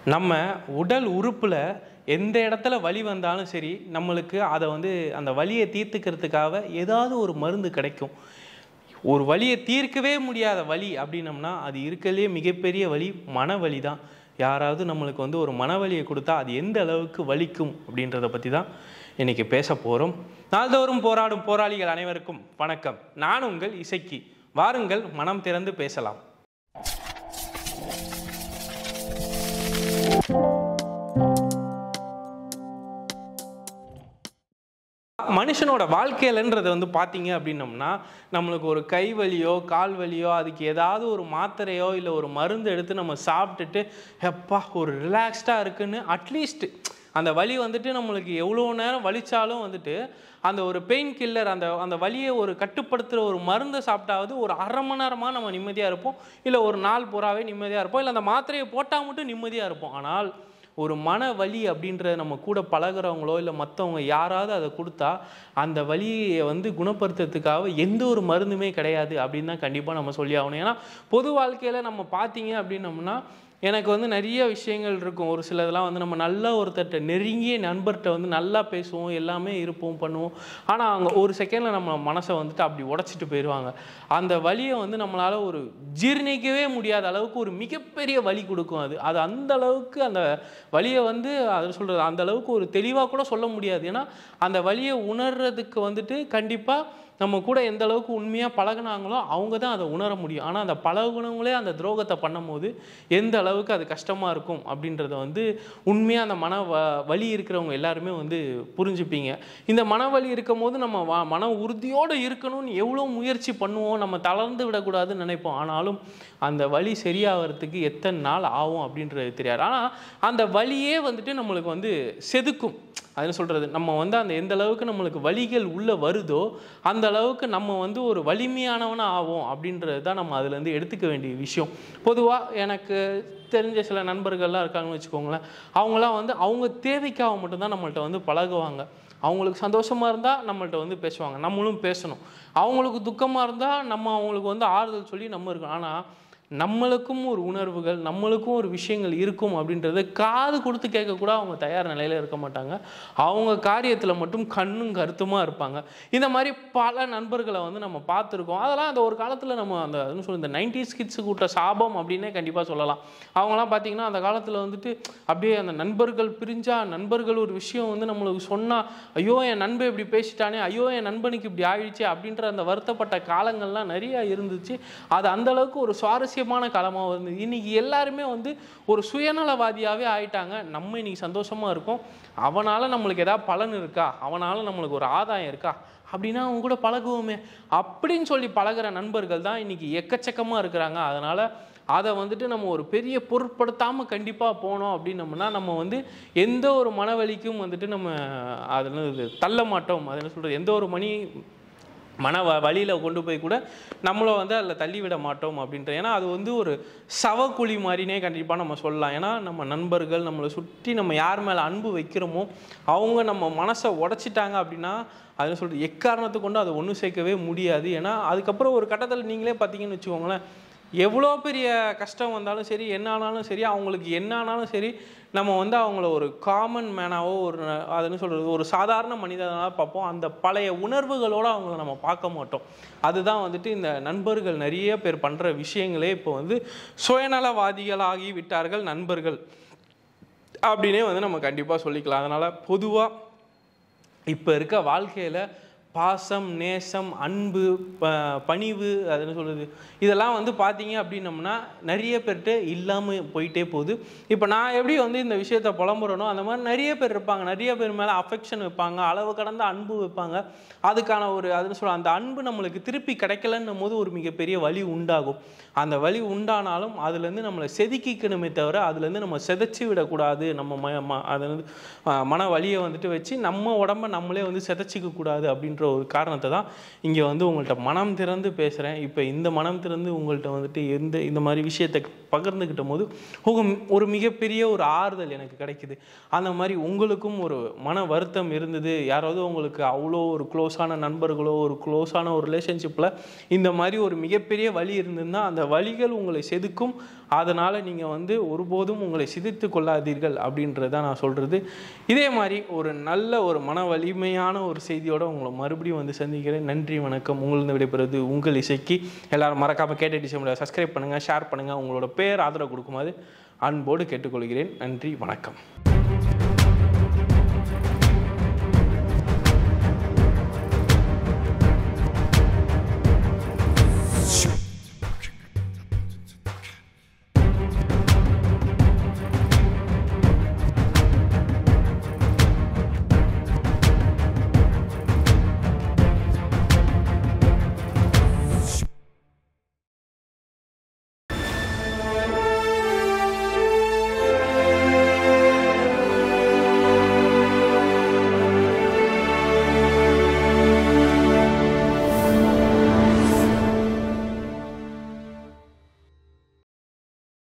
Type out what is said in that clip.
நம்ம உடல் உறுப்பில் எந்த இடத்துல வலி வந்தாலும் சரி நம்மளுக்கு அதை வந்து அந்த வலியை தீர்த்துக்கிறதுக்காக ஏதாவது ஒரு மருந்து கிடைக்கும் ஒரு வலியை தீர்க்கவே முடியாத வலி அப்படின்னம்னா அது இருக்கிறதுலே மிகப்பெரிய வலி மனவலி தான் யாராவது நம்மளுக்கு வந்து ஒரு மனவலியை கொடுத்தா அது எந்த அளவுக்கு வலிக்கும் அப்படின்றத பற்றி தான் இன்னைக்கு பேச போகிறோம் நாள்தோறும் போராடும் போராளிகள் அனைவருக்கும் வணக்கம் நான் உங்கள் இசைக்கு வாருங்கள் மனம் திறந்து பேசலாம் மனுஷனோட வாழ்க்கையிலன்றது வந்து பார்த்தீங்க அப்படின்னம்னா நம்மளுக்கு ஒரு கை வலியோ கால் வலியோ அதுக்கு ஏதாவது ஒரு மாத்திரையோ இல்லை ஒரு மருந்து எடுத்து நம்ம சாப்பிட்டுட்டு எப்பா ஒரு ரிலாக்ஸ்டாக இருக்குன்னு அட்லீஸ்ட் அந்த வலி வந்துட்டு நம்மளுக்கு எவ்வளோ நேரம் வலிச்சாலும் வந்துட்டு அந்த ஒரு பெயின் கில்லர் அந்த அந்த வலியை ஒரு கட்டுப்படுத்துகிற ஒரு மருந்தை சாப்பிட்டாவது ஒரு அரை மணி நேரமாக நம்ம நிம்மதியாக இருப்போம் இல்லை ஒரு நாள் பூராவே நிம்மதியாக இருப்போம் இல்லை அந்த மாத்திரையை போட்டால் மட்டும் நிம்மதியாக இருப்போம் ஆனால் ஒரு மன வலி அப்படின்ற நம்ம கூட பழகுறவங்களோ இல்லை மற்றவங்க யாராவது அதை கொடுத்தா அந்த வலியை வந்து குணப்படுத்துறதுக்காக எந்த ஒரு மருந்துமே கிடையாது அப்படின்னு தான் கண்டிப்பாக நம்ம சொல்லி ஆகணும் ஏன்னா பொது வாழ்க்கையில் நம்ம பார்த்தீங்க அப்படின்னம்னா எனக்கு வந்து நிறைய விஷயங்கள் இருக்கும் ஒரு சிலதெல்லாம் வந்து நம்ம நல்லா ஒருத்தர்கிட்ட நெருங்கிய நண்பர்கிட்ட வந்து நல்லா பேசுவோம் எல்லாமே இருப்போம் பண்ணுவோம் ஆனால் அவங்க ஒரு செகண்டில் நம்ம மனசை வந்துட்டு அப்படி உடச்சிட்டு போயிடுவாங்க அந்த வலியை வந்து நம்மளால் ஒரு ஜீர்ணிக்கவே முடியாத அளவுக்கு ஒரு மிகப்பெரிய வலி கொடுக்கும் அது அது அந்த அளவுக்கு அந்த வலியை வந்து அது சொல்கிறது அந்த அளவுக்கு ஒரு தெளிவாக கூட சொல்ல முடியாது ஏன்னா அந்த வலியை உணர்றதுக்கு வந்துட்டு கண்டிப்பாக நம்ம கூட எந்த அளவுக்கு உண்மையாக பழகுனாங்களோ அவங்க தான் அதை உணர முடியும் ஆனால் அந்த பழகுனவங்களே அந்த துரோகத்தை பண்ணும்போது எந்த அளவுக்கு அது கஷ்டமாக இருக்கும் அப்படின்றத வந்து உண்மையாக அந்த மன வ வலி இருக்கிறவங்க எல்லாருமே வந்து புரிஞ்சுப்பீங்க இந்த மனவலி இருக்கும் போது நம்ம வ மன உறுதியோடு இருக்கணும்னு எவ்வளோ முயற்சி பண்ணுவோம் நம்ம தளர்ந்து விடக்கூடாதுன்னு நினைப்போம் ஆனாலும் அந்த வலி சரியாகிறதுக்கு எத்தனை நாள் ஆகும் அப்படின்றது தெரியாது ஆனால் அந்த வலியே வந்துட்டு நம்மளுக்கு வந்து செதுக்கும் அதுன்னு சொல்கிறது நம்ம வந்து அந்த எந்த அளவுக்கு நம்மளுக்கு வலிகள் உள்ளே வருதோ அந்த அளவுக்கு நம்ம வந்து ஒரு வலிமையானவனாக ஆகும் அப்படின்றது தான் நம்ம அதுலேருந்து எடுத்துக்க வேண்டிய விஷயம் பொதுவாக எனக்கு தெரிஞ்ச சில நண்பர்கள்லாம் இருக்காங்கன்னு வச்சுக்கோங்களேன் அவங்களாம் வந்து அவங்க தேவைக்காக மட்டும்தான் நம்மள்ட்ட வந்து பழகுவாங்க அவங்களுக்கு சந்தோஷமாக இருந்தால் நம்மள்ட்ட வந்து பேசுவாங்க நம்மளும் பேசணும் அவங்களுக்கு துக்கமாக இருந்தால் நம்ம அவங்களுக்கு வந்து ஆறுதல் சொல்லி நம்ம இருக்கணும் ஆனால் நம்மளுக்கும் ஒரு உணர்வுகள் நம்மளுக்கும் ஒரு விஷயங்கள் இருக்கும் அப்படின்றத காது கொடுத்து கேட்கக்கூட அவங்க தயார் நிலையில் இருக்க மாட்டாங்க அவங்க காரியத்தில் மட்டும் கண்ணும் கருத்துமாக இருப்பாங்க இந்த மாதிரி பல நண்பர்களை வந்து நம்ம பார்த்துருக்கோம் அதெல்லாம் அந்த ஒரு காலத்தில் நம்ம அந்த அதுன்னு சொல்லி இந்த நைன்டிஸ் கிட்ஸு கூட்ட சாபம் அப்படின்னே கண்டிப்பாக சொல்லலாம் அவங்களாம் பார்த்தீங்கன்னா அந்த காலத்தில் வந்துட்டு அப்படியே அந்த நண்பர்கள் பிரிஞ்சா நண்பர்கள் ஒரு விஷயம் வந்து நம்மளுக்கு சொன்னால் ஐயோ என் நண்பன் இப்படி பேசிட்டானே ஐயோ என் நண்பனுக்கு இப்படி ஆயிடுச்சு அப்படின்ற அந்த வருத்தப்பட்ட காலங்கள்லாம் நிறையா இருந்துச்சு அது அந்த அளவுக்கு ஒரு சுவாரஸ்யமான காலமாக இருந்தது இன்னைக்கு எல்லாருமே வந்து ஒரு சுயநலவாதியாகவே ஆயிட்டாங்க நம்ம இன்னைக்கு சந்தோஷமாக இருக்கோம் அவனால் நம்மளுக்கு ஏதாவது பலன் இருக்கா அவனால் நம்மளுக்கு ஒரு ஆதாயம் இருக்கா அப்படின்னா அவங்க கூட பழகுவோமே அப்படின்னு சொல்லி பழகுற நண்பர்கள் தான் இன்னைக்கு எக்கச்சக்கமாக இருக்கிறாங்க அதனால் அதை வந்துட்டு நம்ம ஒரு பெரிய பொருட்படுத்தாமல் கண்டிப்பாக போனோம் அப்படின்னம்னா நம்ம வந்து எந்த ஒரு மனவலிக்கும் வந்துட்டு நம்ம அதில் தள்ள மாட்டோம் அது என்ன சொல்கிறது எந்த ஒரு மணி மன வ வழியில் கொண்டு போய் கூட நம்மளை வந்து அதில் தள்ளிவிட மாட்டோம் அப்படின்ற ஏன்னா அது வந்து ஒரு சவக்குழி மாதிரினே கண்டிப்பாக நம்ம சொல்லலாம் ஏன்னா நம்ம நண்பர்கள் நம்மளை சுற்றி நம்ம யார் மேலே அன்பு வைக்கிறோமோ அவங்க நம்ம மனசை உடச்சிட்டாங்க அப்படின்னா அது சொல்கிறது எக்காரணத்தை கொண்டு அதை ஒன்றும் சேர்க்கவே முடியாது ஏன்னா அதுக்கப்புறம் ஒரு கட்டத்தில் நீங்களே பார்த்தீங்கன்னு வச்சுக்கோங்களேன் எவ்வளோ பெரிய கஷ்டம் வந்தாலும் சரி என்ன ஆனாலும் சரி அவங்களுக்கு என்ன ஆனாலும் சரி நம்ம வந்து அவங்கள ஒரு காமன் மேனாவோ ஒரு அதுன்னு சொல்கிறது ஒரு சாதாரண மனிதனாக பார்ப்போம் அந்த பழைய உணர்வுகளோடு அவங்கள நம்ம பார்க்க மாட்டோம் அதுதான் வந்துட்டு இந்த நண்பர்கள் நிறைய பேர் பண்ணுற விஷயங்களே இப்போ வந்து சுயநலவாதிகளாகி விட்டார்கள் நண்பர்கள் அப்படின்னே வந்து நம்ம கண்டிப்பாக சொல்லிக்கலாம் அதனால் பொதுவாக இப்போ இருக்க வாழ்க்கையில் பாசம் நேசம் அன்பு ப பணிவு அது என்ன சொல்கிறது இதெல்லாம் வந்து பார்த்தீங்க அப்படின்னம்னா நிறைய பேர்கிட்ட இல்லாமல் போயிட்டே போகுது இப்போ நான் எப்படி வந்து இந்த விஷயத்த புலம்புறனோ அந்த மாதிரி நிறைய பேர் இருப்பாங்க நிறைய பேர் மேலே அஃபெக்ஷன் வைப்பாங்க அளவு கடந்த அன்பு வைப்பாங்க அதுக்கான ஒரு அதுன்னு சொல்ல அந்த அன்பு நம்மளுக்கு திருப்பி கிடைக்கலன்னும் போது ஒரு மிகப்பெரிய வலி உண்டாகும் அந்த வலி உண்டானாலும் அதுலேருந்து நம்மளை செதுக்கிக்கணுமே தவிர அதுலேருந்து நம்ம செதைச்சி விடக்கூடாது நம்ம ம ம அது வந்து அஹ், மன வலியை வந்துட்டு வச்சு நம்ம உடம்ப நம்மளே வந்து செதைச்சிக்க கூடாது அப்படின்ற ஒரு காரணத்தை தான் இங்கே வந்து உங்கள்கிட்ட மனம் திறந்து பேசுகிறேன் இப்போ இந்த மனம் திறந்து உங்கள்கிட்ட வந்துட்டு எந்த இந்த மாதிரி விஷயத்தை பகிர்ந்துக்கிட்ட போது உங்க- ஒரு மிகப்பெரிய ஒரு ஆறுதல் எனக்கு கிடைக்குது அந்த மாதிரி உங்களுக்கும் ஒரு மன வருத்தம் இருந்தது யாராவது உங்களுக்கு அவ்வளோ ஒரு க்ளோஸான நண்பர்களோ ஒரு க்ளோஸான ஒரு ரிலேஷன்ஷிப்பில் இந்த மாதிரி ஒரு மிகப்பெரிய வலி இருந்ததுன்னா அந்த வலிகள் உங்களை செதுக்கும் அதனால் நீங்கள் வந்து ஒருபோதும் உங்களை சிதைத்து கொள்ளாதீர்கள் அப்படின்றத நான் சொல்கிறது இதே மாதிரி ஒரு நல்ல ஒரு மன வலிமையான ஒரு செய்தியோட உங்களை மறுபடியும் வந்து சந்திக்கிறேன் நன்றி வணக்கம் உங்களிருந்து விடைபெறுவது உங்கள் இசைக்கு எல்லாரும் மறக்காமல் கேட்ட டிசம்பர் சப்ஸ்கிரைப் பண்ணுங்கள் ஷேர் பண்ணுங்கள் உங்களோட பேர் ஆதரவு கொடுக்குமாறு அன்போடு கேட்டுக்கொள்கிறேன் நன்றி வணக்கம்